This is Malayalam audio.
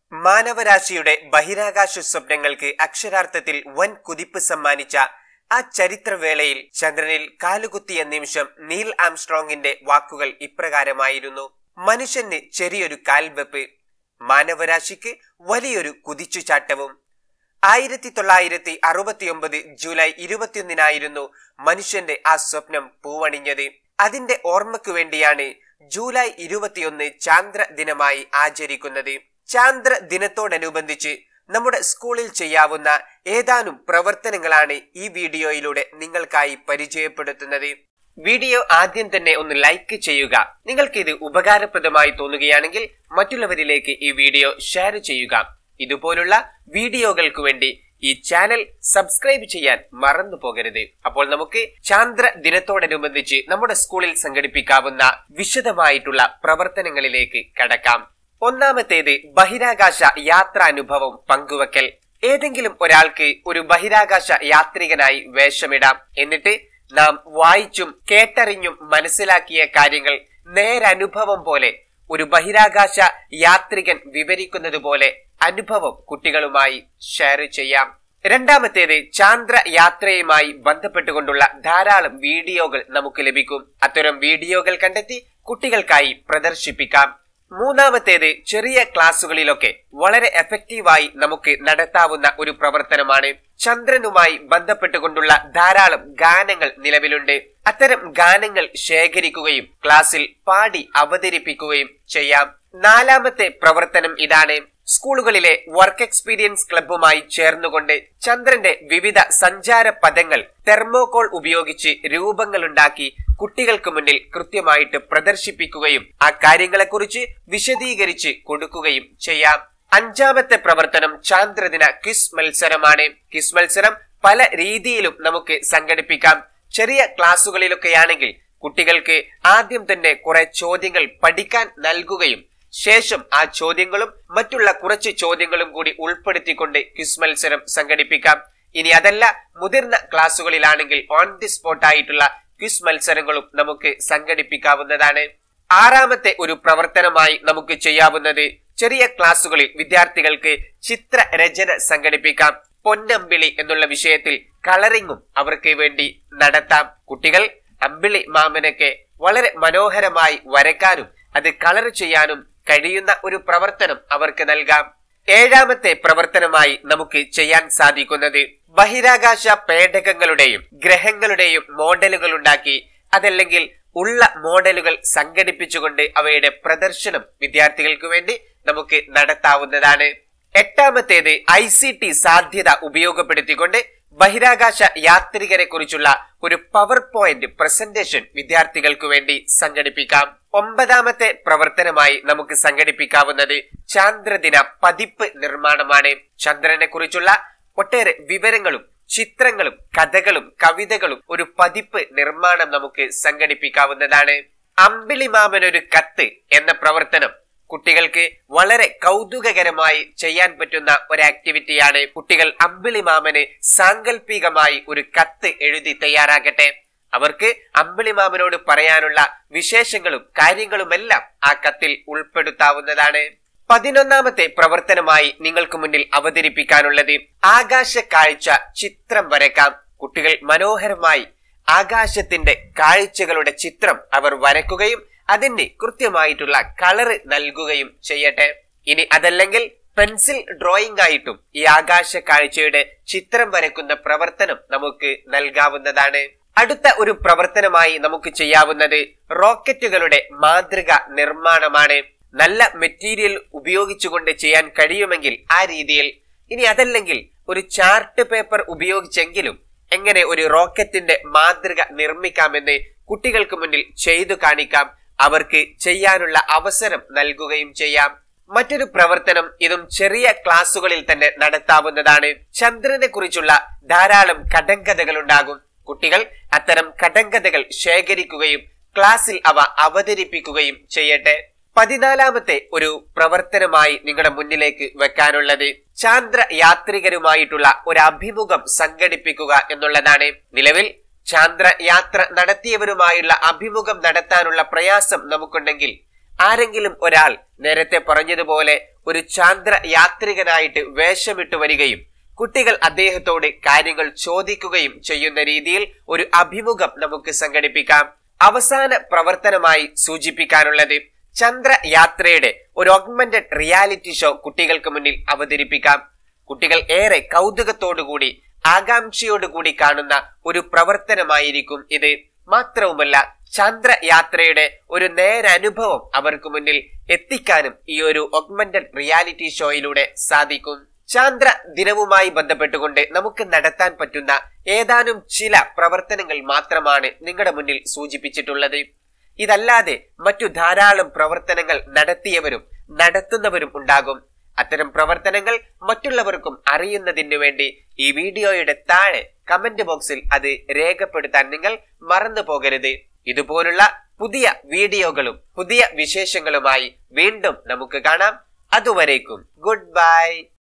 മാനവരാശിയുടെ ബഹിരാകാശ സ്വപ്നങ്ങൾക്ക് അക്ഷരാർത്ഥത്തിൽ വൻ കുതിപ്പ് സമ്മാനിച്ച ആ ചരിത്രവേളയിൽ ചന്ദ്രനിൽ കാലുകുത്തിയ നിമിഷം നീൽ ആംസ്ട്രോങ്ങിന്റെ വാക്കുകൾ ഇപ്രകാരമായിരുന്നു മനുഷ്യന് ചെറിയൊരു കാൽവെപ്പ് മാനവരാശിക്ക് വലിയൊരു കുതിച്ചുചാട്ടവും ആയിരത്തി തൊള്ളായിരത്തി അറുപത്തിയൊമ്പത് ജൂലൈ ഇരുപത്തിയൊന്നിനായിരുന്നു മനുഷ്യന്റെ ആ സ്വപ്നം പൂവണിഞ്ഞത് അതിന്റെ ഓർമ്മയ്ക്കു വേണ്ടിയാണ് ജൂലൈ ഇരുപത്തിയൊന്ന് ചാന്ദ്ര ദിനമായി ആചരിക്കുന്നത് ചാന്ദ്ര ദിനത്തോടനുബന്ധിച്ച് നമ്മുടെ സ്കൂളിൽ ചെയ്യാവുന്ന ഏതാനും പ്രവർത്തനങ്ങളാണ് ഈ വീഡിയോയിലൂടെ നിങ്ങൾക്കായി പരിചയപ്പെടുത്തുന്നത് വീഡിയോ ആദ്യം തന്നെ ഒന്ന് ലൈക്ക് ചെയ്യുക നിങ്ങൾക്ക് ഇത് ഉപകാരപ്രദമായി തോന്നുകയാണെങ്കിൽ മറ്റുള്ളവരിലേക്ക് ഈ വീഡിയോ ഷെയർ ചെയ്യുക ഇതുപോലുള്ള വീഡിയോകൾക്ക് വേണ്ടി ഈ ചാനൽ സബ്സ്ക്രൈബ് ചെയ്യാൻ മറന്നു പോകരുത് അപ്പോൾ നമുക്ക് ചാന്ദ്ര ദിനത്തോടനുബന്ധിച്ച് നമ്മുടെ സ്കൂളിൽ സംഘടിപ്പിക്കാവുന്ന വിശദമായിട്ടുള്ള പ്രവർത്തനങ്ങളിലേക്ക് കടക്കാം ഒന്നാമത്തേത് ബഹിരാകാശ യാത്രാനുഭവം പങ്കുവെക്കൽ ഏതെങ്കിലും ഒരാൾക്ക് ഒരു ബഹിരാകാശ യാത്രികനായി വേഷമിടാം എന്നിട്ട് നാം വായിച്ചും കേട്ടറിഞ്ഞും മനസ്സിലാക്കിയ കാര്യങ്ങൾ നേരനുഭവം പോലെ ഒരു ബഹിരാകാശ യാത്രികൻ വിവരിക്കുന്നത് പോലെ അനുഭവം കുട്ടികളുമായി ഷെയർ ചെയ്യാം രണ്ടാമത്തേത് ചാന്ദ്ര യാത്രയുമായി ബന്ധപ്പെട്ടുകൊണ്ടുള്ള ധാരാളം വീഡിയോകൾ നമുക്ക് ലഭിക്കും അത്തരം വീഡിയോകൾ കണ്ടെത്തി കുട്ടികൾക്കായി പ്രദർശിപ്പിക്കാം മൂന്നാമത്തേത് ചെറിയ ക്ലാസ്സുകളിലൊക്കെ വളരെ എഫക്റ്റീവായി നമുക്ക് നടത്താവുന്ന ഒരു പ്രവർത്തനമാണ് ചന്ദ്രനുമായി ബന്ധപ്പെട്ടുകൊണ്ടുള്ള ധാരാളം ഗാനങ്ങൾ നിലവിലുണ്ട് അത്തരം ഗാനങ്ങൾ ശേഖരിക്കുകയും ക്ലാസ്സിൽ പാടി അവതരിപ്പിക്കുകയും ചെയ്യാം നാലാമത്തെ പ്രവർത്തനം ഇതാണ് സ്കൂളുകളിലെ വർക്ക് എക്സ്പീരിയൻസ് ക്ലബ്ബുമായി ചേർന്നുകൊണ്ട് ചന്ദ്രന്റെ വിവിധ സഞ്ചാര പദങ്ങൾ തെർമോകോൾ ഉപയോഗിച്ച് രൂപങ്ങളുണ്ടാക്കി കുട്ടികൾക്ക് മുന്നിൽ കൃത്യമായിട്ട് പ്രദർശിപ്പിക്കുകയും ആ കാര്യങ്ങളെക്കുറിച്ച് വിശദീകരിച്ച് കൊടുക്കുകയും ചെയ്യാം അഞ്ചാമത്തെ പ്രവർത്തനം ചാന്ദ്രദിന ക്വിസ് മത്സരമാണ് ക്വിസ് മത്സരം പല രീതിയിലും നമുക്ക് സംഘടിപ്പിക്കാം ചെറിയ ക്ലാസ്സുകളിലൊക്കെയാണെങ്കിൽ കുട്ടികൾക്ക് ആദ്യം തന്നെ കുറെ ചോദ്യങ്ങൾ പഠിക്കാൻ നൽകുകയും ശേഷം ആ ചോദ്യങ്ങളും മറ്റുള്ള കുറച്ച് ചോദ്യങ്ങളും കൂടി ഉൾപ്പെടുത്തിക്കൊണ്ട് ക്വിസ് മത്സരം സംഘടിപ്പിക്കാം ഇനി അതല്ല മുതിർന്ന ക്ലാസ്സുകളിലാണെങ്കിൽ ഓൺ ദി സ്പോട്ട് ആയിട്ടുള്ള ക്വിസ് മത്സരങ്ങളും നമുക്ക് സംഘടിപ്പിക്കാവുന്നതാണ് ആറാമത്തെ ഒരു പ്രവർത്തനമായി നമുക്ക് ചെയ്യാവുന്നത് ചെറിയ ക്ലാസ്സുകളിൽ വിദ്യാർത്ഥികൾക്ക് ചിത്രരചന സംഘടിപ്പിക്കാം പൊന്നമ്പിളി എന്നുള്ള വിഷയത്തിൽ കളറിങ്ങും അവർക്ക് വേണ്ടി നടത്താം കുട്ടികൾ അമ്പിളി മാമനൊക്കെ വളരെ മനോഹരമായി വരയ്ക്കാനും അത് കളർ ചെയ്യാനും കഴിയുന്ന ഒരു പ്രവർത്തനം അവർക്ക് നൽകാം ഏഴാമത്തെ പ്രവർത്തനമായി നമുക്ക് ചെയ്യാൻ സാധിക്കുന്നത് ബഹിരാകാശ പേടകങ്ങളുടെയും ഗ്രഹങ്ങളുടെയും മോഡലുകൾ ഉണ്ടാക്കി അതല്ലെങ്കിൽ ഉള്ള മോഡലുകൾ സംഘടിപ്പിച്ചുകൊണ്ട് അവയുടെ പ്രദർശനം വിദ്യാർത്ഥികൾക്ക് വേണ്ടി നമുക്ക് നടത്താവുന്നതാണ് എട്ടാമത്തേത് ഐ സി ടി സാധ്യത ഉപയോഗപ്പെടുത്തിക്കൊണ്ട് ബഹിരാകാശ യാത്രികരെ കുറിച്ചുള്ള ഒരു പവർ പോയിന്റ് പ്രസന്റേഷൻ വിദ്യാർത്ഥികൾക്ക് വേണ്ടി സംഘടിപ്പിക്കാം ഒമ്പതാമത്തെ പ്രവർത്തനമായി നമുക്ക് സംഘടിപ്പിക്കാവുന്നത് ചാന്ദ്രദിന പതിപ്പ് നിർമ്മാണമാണ് ചന്ദ്രനെ കുറിച്ചുള്ള ഒട്ടേറെ വിവരങ്ങളും ചിത്രങ്ങളും കഥകളും കവിതകളും ഒരു പതിപ്പ് നിർമ്മാണം നമുക്ക് സംഘടിപ്പിക്കാവുന്നതാണ് അമ്പിളിമാമൻ ഒരു കത്ത് എന്ന പ്രവർത്തനം കുട്ടികൾക്ക് വളരെ കൗതുകകരമായി ചെയ്യാൻ പറ്റുന്ന ഒരു ആക്ടിവിറ്റിയാണ് കുട്ടികൾ അമ്പിളിമാമന് സാങ്കല്പികമായി ഒരു കത്ത് എഴുതി തയ്യാറാകട്ടെ അവർക്ക് അമ്പിളിമാമനോട് പറയാനുള്ള വിശേഷങ്ങളും കാര്യങ്ങളുമെല്ലാം ആ കത്തിൽ ഉൾപ്പെടുത്താവുന്നതാണ് പതിനൊന്നാമത്തെ പ്രവർത്തനമായി നിങ്ങൾക്ക് മുന്നിൽ അവതരിപ്പിക്കാനുള്ളത് ആകാശ കാഴ്ച ചിത്രം വരയ്ക്കാം കുട്ടികൾ മനോഹരമായി ആകാശത്തിന്റെ കാഴ്ചകളുടെ ചിത്രം അവർ വരയ്ക്കുകയും അതിന് കൃത്യമായിട്ടുള്ള കളറ് നൽകുകയും ചെയ്യട്ടെ ഇനി അതല്ലെങ്കിൽ പെൻസിൽ ഡ്രോയിങ് ആയിട്ടും ഈ ആകാശ കാഴ്ചയുടെ ചിത്രം വരയ്ക്കുന്ന പ്രവർത്തനം നമുക്ക് നൽകാവുന്നതാണ് അടുത്ത ഒരു പ്രവർത്തനമായി നമുക്ക് ചെയ്യാവുന്നത് റോക്കറ്റുകളുടെ മാതൃക നിർമ്മാണമാണ് നല്ല മെറ്റീരിയൽ ഉപയോഗിച്ചുകൊണ്ട് ചെയ്യാൻ കഴിയുമെങ്കിൽ ആ രീതിയിൽ ഇനി അതല്ലെങ്കിൽ ഒരു ചാർട്ട് പേപ്പർ ഉപയോഗിച്ചെങ്കിലും എങ്ങനെ ഒരു റോക്കറ്റിന്റെ മാതൃക നിർമ്മിക്കാമെന്ന് കുട്ടികൾക്ക് മുന്നിൽ ചെയ്തു കാണിക്കാം അവർക്ക് ചെയ്യാനുള്ള അവസരം നൽകുകയും ചെയ്യാം മറ്റൊരു പ്രവർത്തനം ഇതും ചെറിയ ക്ലാസ്സുകളിൽ തന്നെ നടത്താവുന്നതാണ് ചന്ദ്രനെ കുറിച്ചുള്ള ധാരാളം കടങ്കഥകൾ ഉണ്ടാകും കുട്ടികൾ അത്തരം കടങ്കഥകൾ ശേഖരിക്കുകയും ക്ലാസ്സിൽ അവ അവതരിപ്പിക്കുകയും ചെയ്യട്ടെ പതിനാലാമത്തെ ഒരു പ്രവർത്തനമായി നിങ്ങളുടെ മുന്നിലേക്ക് വെക്കാനുള്ളത് ചാന്ദ്ര യാത്രികരുമായിട്ടുള്ള ഒരു അഭിമുഖം സംഘടിപ്പിക്കുക എന്നുള്ളതാണ് നിലവിൽ ചാന്ദ്ര യാത്ര നടത്തിയവരുമായുള്ള അഭിമുഖം നടത്താനുള്ള പ്രയാസം നമുക്കുണ്ടെങ്കിൽ ആരെങ്കിലും ഒരാൾ നേരത്തെ പറഞ്ഞതുപോലെ ഒരു ചാന്ദ്ര യാത്രികനായിട്ട് വേഷമിട്ട് വരികയും കുട്ടികൾ അദ്ദേഹത്തോട് കാര്യങ്ങൾ ചോദിക്കുകയും ചെയ്യുന്ന രീതിയിൽ ഒരു അഭിമുഖം നമുക്ക് സംഘടിപ്പിക്കാം അവസാന പ്രവർത്തനമായി സൂചിപ്പിക്കാനുള്ളത് ചന്ദ്രയാത്രയുടെ ഒരു ഓഗ്മെന്റഡ് റിയാലിറ്റി ഷോ കുട്ടികൾക്ക് മുന്നിൽ അവതരിപ്പിക്കാം കുട്ടികൾ ഏറെ കൗതുകത്തോടുകൂടി ആകാംക്ഷയോടുകൂടി കാണുന്ന ഒരു പ്രവർത്തനമായിരിക്കും ഇത് മാത്രവുമല്ല ചന്ദ്രയാത്രയുടെ ഒരു നേരനുഭവം അവർക്ക് മുന്നിൽ എത്തിക്കാനും ഈ ഒരു ഒഗ്മെന്റഡ് റിയാലിറ്റി ഷോയിലൂടെ സാധിക്കും ചാന്ദ്ര ദിനവുമായി ബന്ധപ്പെട്ടുകൊണ്ട് നമുക്ക് നടത്താൻ പറ്റുന്ന ഏതാനും ചില പ്രവർത്തനങ്ങൾ മാത്രമാണ് നിങ്ങളുടെ മുന്നിൽ സൂചിപ്പിച്ചിട്ടുള്ളത് ഇതല്ലാതെ മറ്റു ധാരാളം പ്രവർത്തനങ്ങൾ നടത്തിയവരും നടത്തുന്നവരും ഉണ്ടാകും അത്തരം പ്രവർത്തനങ്ങൾ മറ്റുള്ളവർക്കും അറിയുന്നതിനു വേണ്ടി ഈ വീഡിയോയുടെ താഴെ കമന്റ് ബോക്സിൽ അത് രേഖപ്പെടുത്താൻ നിങ്ങൾ മറന്നു പോകരുത് ഇതുപോലുള്ള പുതിയ വീഡിയോകളും പുതിയ വിശേഷങ്ങളുമായി വീണ്ടും നമുക്ക് കാണാം അതുവരേക്കും ഗുഡ് ബൈ